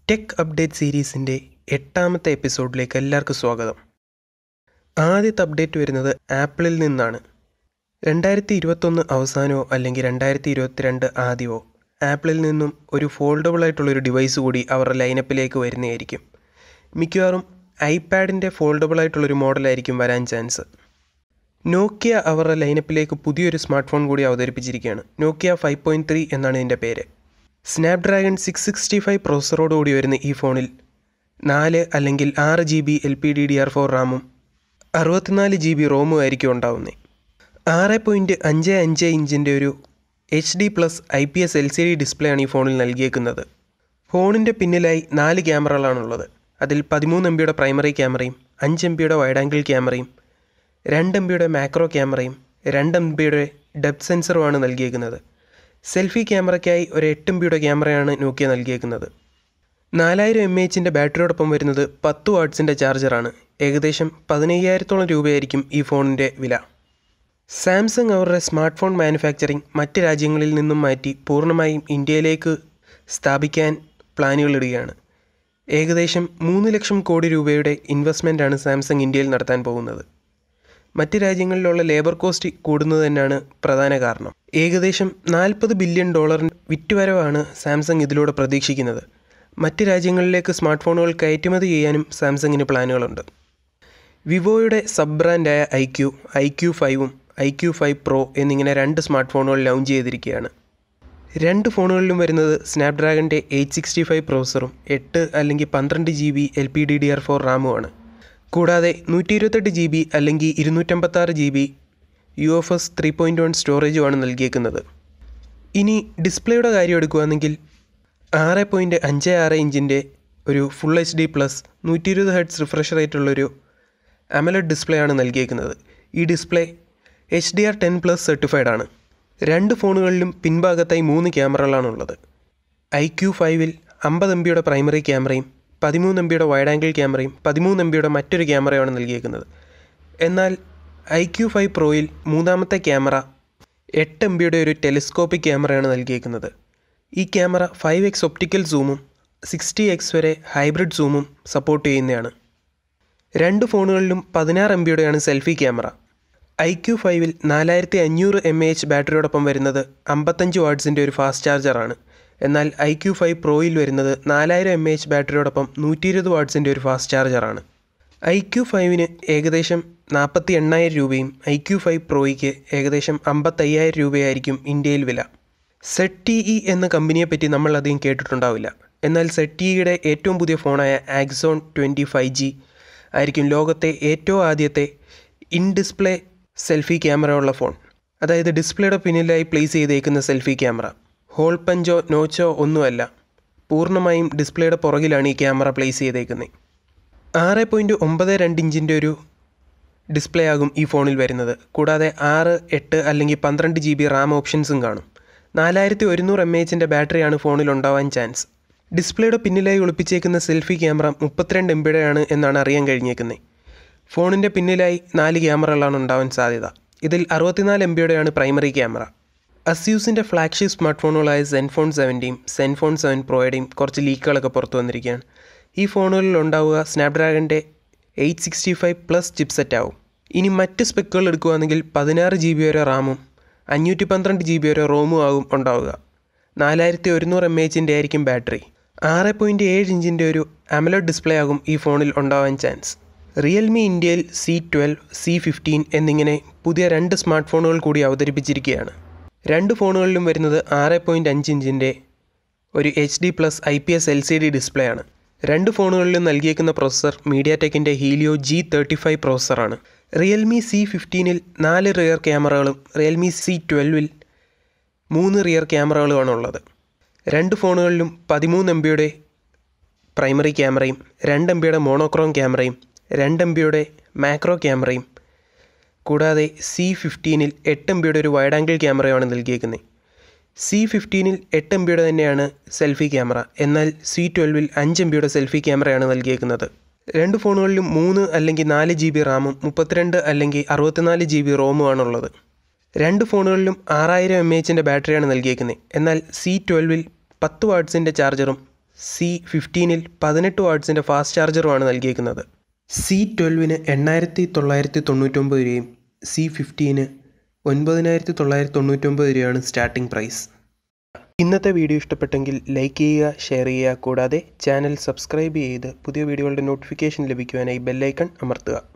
tech update സീരീസിൻ്റെ എട്ടാമത്തെ എപ്പിസോഡിലേക്ക് എല്ലാവർക്കും സ്വാഗതം ആദ്യത്തെ അപ്ഡേറ്റ് വരുന്നത് ആപ്പിളിൽ നിന്നാണ് രണ്ടായിരത്തി ഇരുപത്തൊന്ന് അവസാനമോ അല്ലെങ്കിൽ രണ്ടായിരത്തി ഇരുപത്തിരണ്ട് ആദ്യമോ ആപ്പിളിൽ നിന്നും ഒരു ഫോൾഡബിൾ ആയിട്ടുള്ളൊരു ഡിവൈസ് കൂടി അവരുടെ ലൈനപ്പിലേക്ക് വരുന്നതായിരിക്കും മിക്കവാറും ഐപാഡിൻ്റെ ഫോൾഡബിൾ ആയിട്ടുള്ളൊരു മോഡലായിരിക്കും വരാൻ ചാൻസ് നോക്കിയ അവരുടെ ലൈനപ്പിലേക്ക് പുതിയൊരു സ്മാർട്ട് ഫോൺ കൂടി അവതരിപ്പിച്ചിരിക്കുകയാണ് നോക്കിയ ഫൈവ് പോയിൻറ്റ് ത്രീ എന്നാണ് ഇതിൻ്റെ പേര് സ്നാപ്ഡ്രാഗൺ സിക്സ് സിക്സ്റ്റി ഫൈവ് പ്രോസറോടുകൂടി വരുന്ന ഈ ഫോണിൽ നാല് അല്ലെങ്കിൽ ആറ് G B L P D D R four റാമും അറുപത്തിനാല് ജി ബി റോമും ആയിരിക്കും ഉണ്ടാവുന്നത് ആറ് പോയിൻറ്റ് അഞ്ച് അഞ്ച് ഇഞ്ചിൻ്റെ ഒരു H D plus I P S L C D display ആണ് ഈ ഫോണിൽ നൽകിയേക്കുന്നത് ഫോണിൻ്റെ പിന്നിലായി നാല് ക്യാമറകളാണുള്ളത് അതിൽ പതിമൂന്ന് എം ബിയുടെ പ്രൈമറി ക്യാമറയും അഞ്ച് എം ബിയുടെ വൈഡ് ആംഗിൾ ക്യാമറയും രണ്ട് എം ബിയുടെ മാക്രോ ക്യാമറയും രണ്ട് എം ബിയുടെ ഡെപ്ത് സെൻസറുമാണ് നൽകിയേക്കുന്നത് സെൽഫി ക്യാമറയ്ക്കായി ഒരു എട്ട് എം ബിയുടെ ക്യാമറയാണ് നോക്കിയ നൽകിയേക്കുന്നത് നാലായിരം എം എച്ചിൻ്റെ ബാറ്ററിയോടൊപ്പം വരുന്നത് പത്ത് വാട്ട്സിൻ്റെ ചാർജറാണ് ഏകദേശം പതിനയ്യായിരത്തോളം രൂപയായിരിക്കും ഈ ഫോണിൻ്റെ വില സാംസങ് അവരുടെ സ്മാർട്ട് ഫോൺ മാനുഫാക്ചറിംഗ് മറ്റ് രാജ്യങ്ങളിൽ നിന്നും മാറ്റി പൂർണ്ണമായും ഇന്ത്യയിലേക്ക് സ്ഥാപിക്കാൻ പ്ലാനുകളിടുകയാണ് ഏകദേശം മൂന്ന് ലക്ഷം കോടി രൂപയുടെ ഇൻവെസ്റ്റ്മെൻറ്റാണ് സാംസങ് ഇന്ത്യയിൽ നടത്താൻ പോകുന്നത് മറ്റ് രാജ്യങ്ങളിലുള്ള ലേബർ കോസ്റ്റ് കൂടുന്നത് തന്നെയാണ് പ്രധാന കാരണം ഏകദേശം നാൽപ്പത് ബില്യൺ ഡോളറിന് വിറ്റുവരവാണ് സാംസങ് ഇതിലൂടെ പ്രതീക്ഷിക്കുന്നത് മറ്റ് രാജ്യങ്ങളിലേക്ക് സ്മാർട്ട് ഫോണുകൾ കയറ്റുമതി ചെയ്യാനും സാംസങ്ങിന് പ്ലാനുകളുണ്ട് വിവോയുടെ സബ് ബ്രാൻഡായ ഐ ക്യു ഐ ക്യു ഫൈവും ഐ ക്യു ഫൈവ് പ്രോ എന്നിങ്ങനെ രണ്ട് സ്മാർട്ട് ഫോണുകൾ ലോഞ്ച് ചെയ്തിരിക്കുകയാണ് രണ്ട് ഫോണുകളിലും വരുന്നത് സ്നാപ്ഡ്രാഗൻ്റെ എയ്റ്റ് സിക്സ്റ്റി ഫൈവ് പ്രോസറും എട്ട് അല്ലെങ്കിൽ പന്ത്രണ്ട് G B L P D D R four റാമുമാണ് കൂടാതെ നൂറ്റി ഇരുപത്തെട്ട് ജി ബി അല്ലെങ്കിൽ ഇരുന്നൂറ്റമ്പത്താറ് G B U F S three point one സ്റ്റോറേജുമാണ് നൽകിയേക്കുന്നത് ഇനി ഡിസ്പ്ലേയുടെ കാര്യം എടുക്കുകയാണെങ്കിൽ ആറ് പോയിൻറ്റ് അഞ്ച് ആറ് ഇഞ്ചിൻ്റെ ഒരു ഫുൾ എച്ച് ഡി പ്ലസ് നൂറ്റി ഇരുപത് ഹെഡ്സ് റിഫ്രഷ് റേറ്റുള്ളൊരു അമലഡ് ഡിസ്പ്ലേ ആണ് നൽകിയേക്കുന്നത് ഈ display H D R ten plus certified ആണ് രണ്ട് ഫോണുകളിലും പിൻഭാഗത്തായി മൂന്ന് ക്യാമറകളാണുള്ളത് ഐ ക്യു ഫൈവിൽ അമ്പത് എം ബിയുടെ പ്രൈമറി ക്യാമറയും പതിമൂന്ന് എം ബിയുടെ വൈഡ് ആംഗിൾ ക്യാമറയും പതിമൂന്ന് എം ബിയുടെ മറ്റൊരു ക്യാമറയാണ് നൽകിയേക്കുന്നത് എന്നാൽ ഐ ക്യു ഫൈവ് പ്രോയിൽ മൂന്നാമത്തെ ക്യാമറ എട്ട് എം ബിയുടെ ഒരു ടെലിസ്കോപ്പിക് ക്യാമറയാണ് നൽകിയേക്കുന്നത് ഈ ക്യാമറ ഫൈവ് എക്സ് ഒപ്റ്റിക്കൽ സൂമും സിക്സ്റ്റി എക്സ് വരെ ഹൈബ്രിഡ് സൂമും സപ്പോർട്ട് ചെയ്യുന്നതാണ് രണ്ട് ഫോണുകളിലും പതിനാറ് എം ബിയുടെയാണ് സെൽഫി ക്യാമറ ഐ ക്യു ഫൈവിൽ നാലായിരത്തി അഞ്ഞൂറ് എം എ എച്ച് ബാറ്ററിയോടൊപ്പം വരുന്നത് അമ്പത്തഞ്ച് വാട്ട്സിൻ്റെ ഒരു ഫാസ്റ്റ് ചാർജറാണ് എന്നാൽ ഐ ക്യു ഫൈവ് പ്രോയിൽ വരുന്നത് നാലായിരം എം എ എച്ച് ബാറ്ററിയോടൊപ്പം നൂറ്റി ഇരുപത് വാട്ട്സിൻ്റെ ഒരു ഫാസ്റ്റ് ചാർജറാണ് ഐ ക്യു ഫൈവിന് ഏകദേശം നാൽപ്പത്തി എണ്ണായിരം രൂപയും ഐ ക്യു ഫൈവ് പ്രോയ്ക്ക് ഏകദേശം അമ്പത്തയ്യായിരം രൂപയായിരിക്കും ഇന്ത്യയിൽ വില സെറ്റ് ടി ഇ എന്ന കമ്പനിയെ പറ്റി നമ്മൾ അധികം കേട്ടിട്ടുണ്ടാവില്ല എന്നാൽ സെറ്റ് ടി ഇയുടെ ഏറ്റവും പുതിയ ഫോണായ ആക്സോൺ ട്വൻറ്റി ഫൈവ് ജി ആയിരിക്കും ലോകത്തെ ഏറ്റവും ആദ്യത്തെ ഇൻ ഡിസ്പ്ലേ സെൽഫി ക്യാമറ ഉള്ള ഫോൺ അതായത് ഡിസ്പ്ലേയുടെ പിന്നിലായി പ്ലേസ് ചെയ്തേക്കുന്ന സെൽഫി ക്യാമറ ഹോൾ പഞ്ചോ നോച്ചോ ഒന്നുമല്ല പൂർണ്ണമായും ഡിസ്പ്ലേയുടെ പുറകിലാണ് ഈ ക്യാമറ പ്ലേസ് ചെയ്തേക്കുന്നത് ആറ് പോയിൻറ്റ് ഒമ്പത് രണ്ട് ഇഞ്ചിൻ്റെ ഒരു ഡിസ്പ്ലേ ആകും ഈ ഫോണിൽ വരുന്നത് കൂടാതെ ആറ് എട്ട് അല്ലെങ്കിൽ പന്ത്രണ്ട് ജി ബി റാം ഓപ്ഷൻസും കാണും നാലായിരത്തി ഒരുന്നൂറ് എം എച്ചിൻ്റെ ബാറ്ററിയാണ് ഫോണിൽ ഉണ്ടാവാൻ ചാൻസ് ഡിസ്പ്ലേയുടെ പിന്നിലായി ഒളിപ്പിച്ചേക്കുന്ന സെൽഫി ക്യാമറ മുപ്പത്തിരണ്ട് എം ബിയുടെയാണ് എന്നാണ് അറിയാൻ കഴിഞ്ഞേക്കുന്നത് ഫോണിൻ്റെ പിന്നിലായി നാല് ക്യാമറകളാണ് ഉണ്ടാവാൻ സാധ്യത ഇതിൽ അറുപത്തിനാല് എം ബിയുടെയാണ് പ്രൈമറി ക്യാമറ അസ്യൂസിൻ്റെ ഫ്ലാഗ്ഷിപ്പ് സ്മാർട്ട് ഫോണുകളായ സെൻഫോൺ സെവൻറ്റിയും സെൻഫോൺ സെവൻ പ്രോയുടെയും കുറച്ച് ലീക്കുകളൊക്കെ പുറത്തു വന്നിരിക്കുകയാണ് ഈ ഫോണുകളിൽ ഉണ്ടാവുക സ്നാപ്ഡ്രാഗൻ്റെ eight sixty five plus chipset ആവും ഇനി മറ്റ് സ്പെക്കുകൾ എടുക്കുകയാണെങ്കിൽ പതിനാറ് ജി ബി വരെ റാമും അഞ്ഞൂറ്റി പന്ത്രണ്ട് ജി ബി വരെ റോമും ആകും ഉണ്ടാവുക നാലായിരത്തി ഒരുന്നൂറ് എം എച്ചിൻ്റെ ആയിരിക്കും ബാറ്ററി ആറ് പോയിൻറ്റ് ഏഴ് ഇഞ്ചിൻ്റെ ഒരു അമലോഡ് ഡിസ്പ്ലേ ആകും ഈ ഫോണിൽ ഉണ്ടാവാൻ ചാൻസ് റിയൽമി ഇന്ത്യയിൽ സി ട്വൽവ് സി ഫിഫ്റ്റീൻ എന്നിങ്ങനെ പുതിയ രണ്ട് സ്മാർട്ട് ഫോണുകൾ കൂടി അവതരിപ്പിച്ചിരിക്കുകയാണ് രണ്ട് ഫോണുകളിലും വരുന്നത് ആറ് പോയിൻറ്റ് അഞ്ച് ഇഞ്ചിൻ്റെ ഒരു H D plus I P S L C D display ആണ് രണ്ട് ഫോണുകളിലും നൽകിയേക്കുന്ന പ്രോസസ്സർ മീഡിയ ടെക്കിൻ്റെ ഹീലിയോ ജി തേർട്ടി ഫൈവ് പ്രോസസ്സറാണ് റിയൽമി സി ഫിഫ്റ്റീനിൽ നാല് റിയർ ക്യാമറകളും റിയൽമി സി ട്വൽവിൽ മൂന്ന് റിയർ ക്യാമറകളുമാണ് ഉള്ളത് രണ്ട് ഫോണുകളിലും പതിമൂന്ന് എം ബിയുടെ പ്രൈമറി ക്യാമറയും രണ്ട് എം ബിയുടെ മോണോക്രോം ക്യാമറയും രണ്ട് എം ബിയുടെ മാക്രോ ക്യാമറയും കൂടാതെ സി ഫിഫ്റ്റീനിൽ എട്ട് എം ബിയുടെ ഒരു വൈഡ് ആംഗിൾ ക്യാമറയാണ് നൽകിയേക്കുന്നത് സി ഫിഫ്റ്റീനിൽ എട്ട് എം ബിയുടെ തന്നെയാണ് സെൽഫി ക്യാമറ എന്നാൽ സി ട്വൽവിൽ അഞ്ച് എം ബിയുടെ സെൽഫി ക്യാമറയാണ് നൽകിയേക്കുന്നത് രണ്ട് ഫോണുകളിലും മൂന്ന് അല്ലെങ്കിൽ നാല് ജി ബി റാമും മുപ്പത്തിരണ്ട് അല്ലെങ്കിൽ അറുപത്തിനാല് ജി ബി റോമുമാണുള്ളത് രണ്ട് ഫോണുകളിലും ആറായിരം എം എച്ചിൻ്റെ ബാറ്ററിയാണ് നൽകിയേക്കുന്നത് എന്നാൽ സി ട്വൽവിൽ പത്ത് വാട്ട്സിൻ്റെ ചാർജറും സി ഫിഫ്റ്റീനിൽ പതിനെട്ട് വാട്ട്സിൻ്റെ ഫാസ്റ്റ് ചാർജറുമാണ് നൽകിയിരിക്കുന്നത് സി ട്വൽവിന് എണ്ണായിരത്തി തൊള്ളായിരത്തി തൊണ്ണൂറ്റൊമ്പത് രൂപയും സി ഫിഫ്റ്റീന് ഒൻപതിനായിരത്തി തൊള്ളായിരത്തി തൊണ്ണൂറ്റൊമ്പത് രൂപയാണ് സ്റ്റാർട്ടിംഗ് പ്രൈസ് ഇന്നത്തെ വീഡിയോ ഇഷ്ടപ്പെട്ടെങ്കിൽ ലൈക്ക് ചെയ്യുക ഷെയർ ചെയ്യുക കൂടാതെ ചാനൽ സബ്സ്ക്രൈബ് ചെയ്ത് പുതിയ വീഡിയോകളുടെ നോട്ടിഫിക്കേഷൻ ലഭിക്കുവാനായി ബെല്ലൈക്കൺ അമർത്തുക